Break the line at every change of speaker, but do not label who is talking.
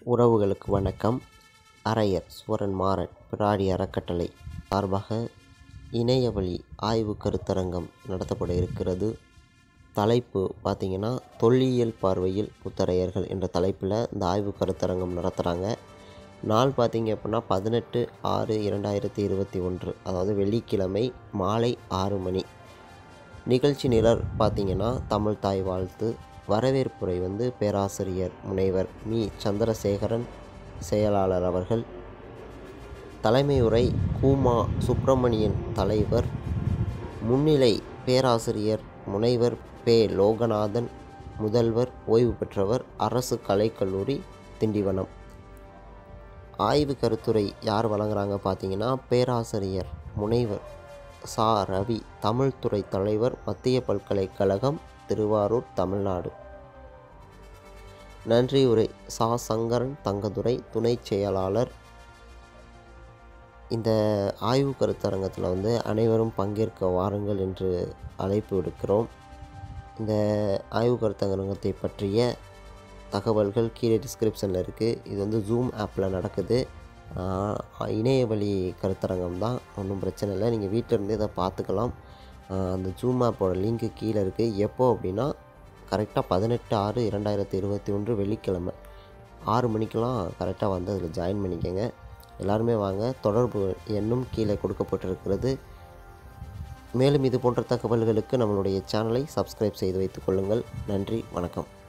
உறவுகளுக்கு வணக்கம் அரையர் சுவரன் மாறன் பிராடி அறக்கட்டளை சார்பாக இணையவழி ஆய்வு கருத்தரங்கம் நடத்தப்பட இருக்கிறது தலைப்பு பார்த்திங்கன்னா தொல்லியல் பார்வையில் முத்தரையர்கள் என்ற தலைப்பில் இந்த ஆய்வு கருத்தரங்கம் நடத்துகிறாங்க நாள் பார்த்திங்க அப்படின்னா பதினெட்டு ஆறு இரண்டாயிரத்தி இருபத்தி ஒன்று அதாவது வெள்ளிக்கிழமை மாலை ஆறு மணி நிகழ்ச்சி நிரல் பார்த்திங்கன்னா தமிழ் தாய் வாழ்த்து வரவேற்புரை வந்து பேராசிரியர் முனைவர் மீ சந்திரசேகரன் செயலாளர் அவர்கள் தலைமை உரை கூமா சுப்பிரமணியன் தலைவர் முன்னிலை பேராசிரியர் முனைவர் பே லோகநாதன் முதல்வர் ஓய்வு பெற்றவர் அரசு கலைக்கல்லூரி திண்டிவனம் ஆய்வு கருத்துரை யார் வழங்குறாங்க பார்த்தீங்கன்னா பேராசிரியர் முனைவர் சா ரவி தமிழ்துறை தலைவர் மத்திய பல்கலைக்கழகம் திருவாரூர் தமிழ்நாடு நன்றி உரை சா சங்கரன் தங்கதுரை துணைச் செயலாளர் இந்த ஆய்வு கருத்தரங்கத்தில் வந்து அனைவரும் பங்கேற்க வாருங்கள் என்று அழைப்பு விடுக்கிறோம் இந்த ஆய்வு கருத்தரங்கத்தை பற்றிய தகவல்கள் கீழே டிஸ்கிரிப்ஷனில் இருக்குது இது வந்து ஜூம் ஆப்பில் நடக்குது ஆஹ் இணைய வழி கருத்தரங்கம் தான் ஒன்றும் பிரச்சனை இல்லை நீங்கள் வீட்டில் இருந்து இதை பார்த்துக்கலாம் ஆஹ் அந்த ஜூம் ஆப்போட லிங்க்கு கீழே இருக்குது எப்போ அப்படின்னா கரெக்டாக பதினெட்டு ஆறு இரண்டாயிரத்தி இருபத்தி ஒன்று வெள்ளிக்கிழமை ஆறு மணிக்கெலாம் கரெக்டாக வந்து அதில் ஜாயின் பண்ணிக்கோங்க எல்லாருமே வாங்க தொடர்பு எண்ணும் கீழே கொடுக்கப்பட்டிருக்கிறது மேலும் இது போன்ற தகவல்களுக்கு நம்மளுடைய சேனலை சப்ஸ்கிரைப் செய்து வைத்துக் கொள்ளுங்கள் நன்றி வணக்கம்